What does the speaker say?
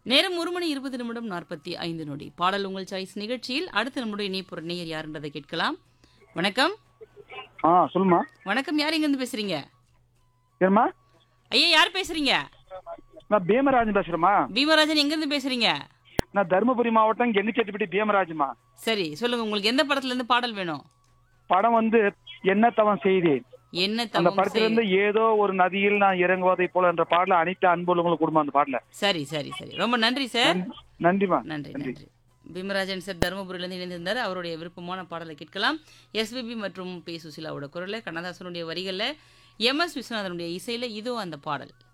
நேரம் ஒரு மணி இருபது நிமிடம் நாற்பத்தி ஐந்து நொடி பாடல் உங்கள் சாய்ஸ் நிகழ்ச்சியில் அடுத்த நம்முடைய இணைப்பு நேயர் யாருன்றதை கேட்கலாம் வணக்கம் ஆ சொல்லுமா வணக்கம் யார் எங்கேருந்து பேசுறீங்க ஏம்மா ஐயா யார் பேசுறீங்க நான் பீமராஜன் பேசுறேம்மா பீமராஜன் எங்கேருந்து பேசுறீங்க நான் தருமபுரி மாவட்டம் கெங்கிச்செட்டிப்பட்டி பீமராஜ்மா சரி சொல்லுங்க உங்களுக்கு எந்த படத்துல இருந்து பாடல் வேணும் படம் வந்து என்ன தவம் செய்தேன் என்ன அந்த தவம் படத்துல இருந்து செய்து- ஏதோ ஒரு நதியில் நான் இறங்குவதை போல என்ற பாடல அனைத்து அன்புள்ளவங்களுக்கு கொடுமா அந்த பாடல சரி சரி சரி ரொம்ப நன்றி சார் நன்றிமா நன்றி நன்றி பீமராஜன் சார் தருமபுரியிலிருந்து இணைந்திருந்தார் அவருடைய விருப்பமான பாடலை கேட்கலாம் எஸ்பிபி மற்றும் பி சுசிலாவோட குரல்ல கண்ணதாசனுடைய வரிகளில் எம் எஸ் விஸ்வநாதனுடைய இசையில இதோ அந்த பாடல்